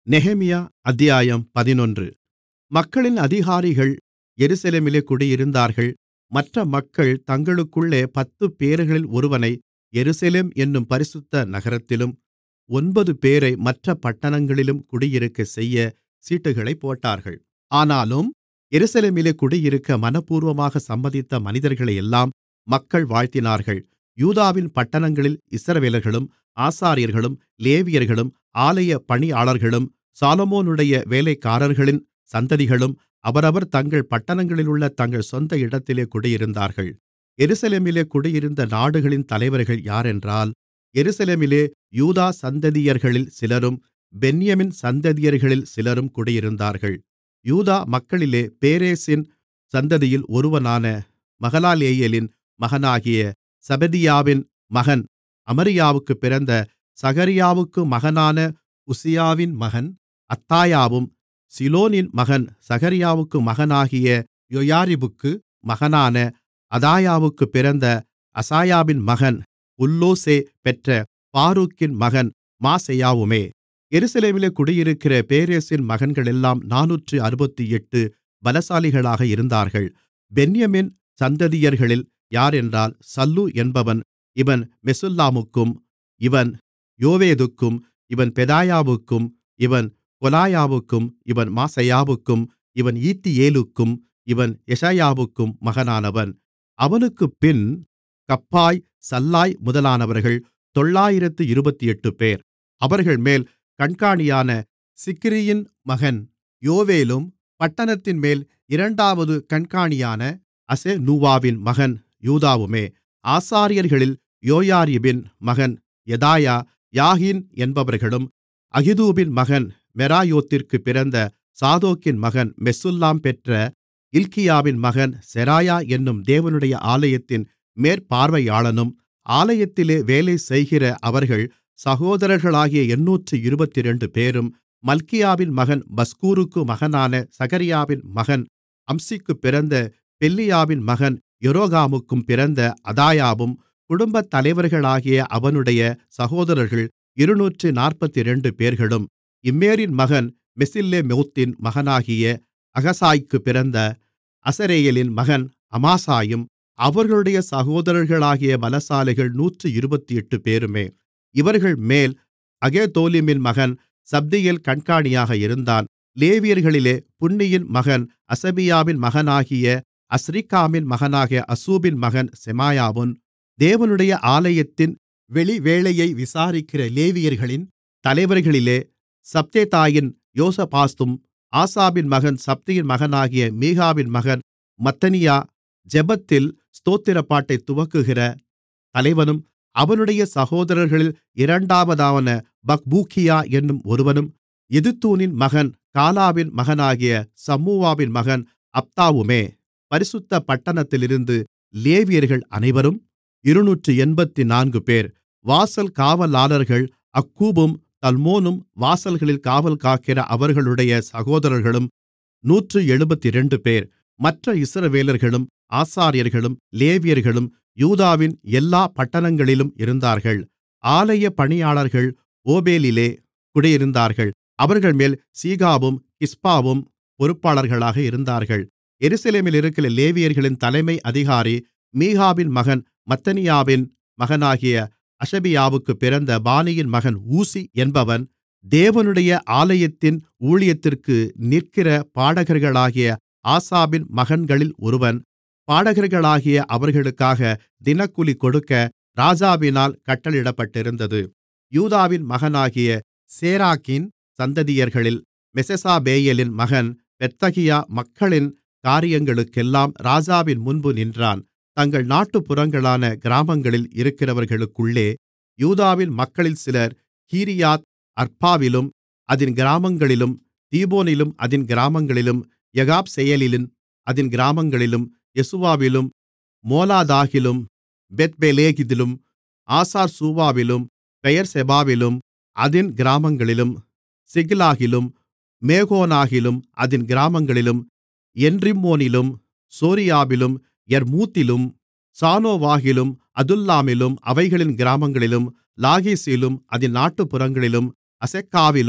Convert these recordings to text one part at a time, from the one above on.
நெகேமியா அத்தியாயம் பதினொன்று மக்களின் அதிகாரிகள் எருசலேமிலே குடியிருந்தார்கள் மற்ற மக்கள் தங்களுக்குள்ளே பத்துப்பேர்களில் ஒருவனை எருசலேம் என்னும் பரிசுத்த நகரத்திலும் ஒன்பதுபேரை மற்றப் பட்டணங்களிலும் குடியிருக்கச் செய்யச் சீட்டுகளைப் போட்டார்கள் ஆனாலும் எருசலேமிலே குடியிருக்க மனப்பூர்வமாக சம்மதித்த மனிதர்களையெல்லாம் மக்கள் வாழ்த்தினார்கள் யூதாவின் பட்டணங்களில் இஸ்ரவேலர்களும் ஆசாரியர்களும் லேவியர்களும் ஆலயப் பணியாளர்களும் சாலொமோனுடைய வேலைக்காரர்களின் சந்ததிகளும் அவரவர் தங்கள் பட்டணங்களிலுள்ள தங்கள் சொந்த இடத்திலே குடியிருந்தார்கள் எருசலேமிலே குடியிருந்த நாடுகளின் தலைவர்கள் யாரென்றால் எருசலேமிலே யூதா சந்ததியர்களில் சிலரும் பென்யமீன் சந்ததியர்களில் சிலரும் குடியிருந்தார்கள் யூதா மக்களிலே பேரேசின் சந்ததியில் ஒருவனான மகலாலெயேலின் மகனாகிய செபதியாவின் மகன் அமரியாவுக்குப் பிறந்த சகரியாவுக்கு மகனான உசியாவின் மகன் அத்தாயாவும் சீலோனின் மகன் சகரியாவுக்கு மகனாகிய யோயாரிபுக்கு மகனான அதாயாவுக்குப் பிறந்த அசாயாவின் மகன் உல்லோசே பெற்ற பாரூக்கின் மகன் மாசெயாவுமே எருசலேமிலே குடியிருக்கிற பேரேசின் மகன்களெல்லாம் நானூற்று அறுபத்தெட்டு பலசாலிகளாக இருந்தார்கள் பென்யமீன் சந்ததியர்களில் யாரென்றால் சல்லு என்பவன் இவன் மெசுல்லாமுக்கும் இவன் யோவேதுக்கும் இவன் பெதாயாவுக்கும் இவன் கொலாயாவுக்கும் இவன் மாசெயாவுக்கும் இவன் ஈத்தியேலுக்கும் இவன் எஷாயாவுக்கும் மகனானவன் அவனுக்குப்பின் கப்பாய் சல்லாய் முதலானவர்கள் தொள்ளாயிரத்து இருபத்தெட்டுபேர் அவர்கள்மேல் கண்காணியான சிக்ரியின் மகன் யோவேலும் பட்டணத்தின்மேல் இரண்டாவது கண்காணியான அசெனூவாவின் மகன் யூதாவுமே ஆசாரியர்களில் யோயாரிபின் மகன் யெதாயா யாகின் என்பவர்களும் அகிதூபின் மகன் மெராயோத்திற்குப் பிறந்த சாதோக்கின் மகன் மெசுல்லாம் பெற்ற இல்க்கியாவின் மகன் செராயா என்னும் தேவனுடைய ஆலயத்தின் மேற்பார்வையாளனும் ஆலயத்திலே வேலைசெய்கிற அவர்கள் சகோதரர்களாகிய எண்ணூற்று இருபத்திரண்டுபேரும் மல்கியாவின் மகன் பஸ்கூருக்கு மகனான சகரியாவின் மகன் அம்சிக்குப் பிறந்த பெல்லியாவின் மகன் எரோகாமுக்கும் பிறந்த அதாயாவும் குடும்பத் தலைவர்களாகிய அவனுடைய சகோதரர்கள் இருநூற்று நாற்பத்திரண்டுபேர்களும் இம்மேரின் மகன் மெசில்லேமோத்தின் மகனாகிய அகசாய்க்குப் பிறந்த அசரெயேலின் மகன் அமாசாயும் அவர்களுடைய சகோதரர்களாகிய பலசாலிகள் நூற்று இருபத்தெட்டுபேருமே இவர்கள்மேல் அகெதோலிமின் மகன் சப்தியேல் கண்காணியாக இருந்தான் லேவியர்களிலே புன்னியின் மகன் அசபியாவின் மகனாகிய அஸ்ரிக்காமின் மகனாகிய அசூபின் மகன் செமாயாவும் தேவனுடைய ஆலயத்தின் வெளிவேளையை விசாரிக்கிற லேவியர்களின் தலைவர்களிலே சப்தேதாயின் யோசபாத்தும் ஆசாபின் மகன் சப்தியின் மகனாகிய மீகாவின் மகன் மத்தனியா ஜெபத்தில் ஸ்தோத்திரப்பாட்டைத் துவக்குகிற தலைவனும் அவனுடைய சகோதரர்களில் இரண்டாவதான பக்பூக்கியா என்னும் ஒருவனும் எதுத்தூனின் மகன் காலாவின் மகனாகிய சம்முவாவின் மகன் அப்தாவுமே பரிசுத்த பட்டணத்திலிருந்து லேவியர்கள் அனைவரும் இருநூற்று எண்பத்துநான்குபேர் வாசல் காவலாளர்கள் அக்கூபும் தல்மோனும் வாசல்களில் காவல்காக்கிற அவர்களுடைய சகோதரர்களும் நூற்று எழுபத்திரண்டுபேர் மற்ற இஸ்ரவேலர்களும் ஆசாரியர்களும் லேவியர்களும் யூதாவின் எல்லா பட்டணங்களிலும் இருந்தார்கள் ஆலய பணியாளர்கள் ஓபேலிலே குடியிருந்தார்கள் அவர்கள்மேல் சீகாவும் கிஸ்பாவும் பொறுப்பாளர்களாக இருந்தார்கள் எருசலேமில் இருக்கிற லேவியர்களின் தலைமை அதிகாரி மீகாவின் மகன் மத்தனியாவின் மகனாகிய அஷபியாவுக்குப் பிறந்த பானியின் மகன் ஊசி என்பவன் தேவனுடைய ஆலயத்தின் ஊழியத்திற்கு நிற்கிற பாடகர்களாகிய ஆசாபின் மகன்களில் ஒருவன் பாடகர்களாகிய அவர்களுக்காக தினக்கூலி கொடுக்க ராஜாவினால் கட்டளையிடப்பட்டிருந்தது யூதாவின் மகனாகிய சேராக்கின் சந்ததியர்களில் மெசெசாபேயலின் மகன் பெத்தகியா மக்களின் காரியங்களுக்கெல்லாம் ராஜாவின் முன்பு நின்றான் தங்கள் நாட்டுப்புறங்களான கிராமங்களில் இருக்கிறவர்களுக்குள்ளே யூதாவின் மக்களில் சிலர் கீரியாத் அர்பாவிலும் அதின் கிராமங்களிலும் தீபோனிலும் அதின் கிராமங்களிலும் யகாப்செயலிலும் அதின் கிராமங்களிலும் யெசுவாவிலும் மோலாதாகிலும் பெத்பெலேகிதிலும் ஆசார்சூவாவிலும் பெயர்செபாவிலும் அதின் கிராமங்களிலும் சிக்லாகிலும் மேகோனாகிலும் அதின் கிராமங்களிலும் என்ரிம்மோனிலும் சோரியாவிலும் யர்மூத்திலும் சானோவாகிலும் அதுல்லாமிலும் அவைகளின் கிராமங்களிலும் லாகீசிலும் அதின் நாட்டுப்புறங்களிலும் அசெக்காவிலும்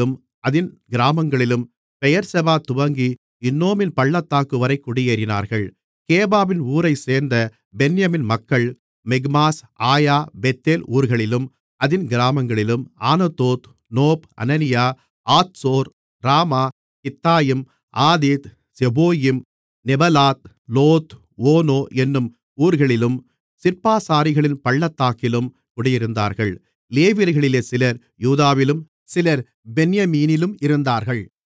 அதின் கிராமங்களிலும் பெயெர்செபா துவங்கி இன்னோமின் பள்ளத்தாக்குவரை குடியேறினார்கள் கேபாவின் ஊரைச்சேர்ந்த பென்யமீன் மக்கள் மிக்மாஸ் ஆயா பெத்தேல் ஊர்களிலும் அதின் கிராமங்களிலும் Anathoth Nob Ananiah Hazor Ramah Gittaim Hadid Zeboim Neballat Lod Ono என்னும் ஊர்களிலும் சிற்பாசாரிகளின் பள்ளத்தாக்கிலும் குடியிருந்தார்கள் லேவியர்களிலே சிலர் யூதாவிலும் சிலர் பென்யமீனிலும் இருந்தார்கள்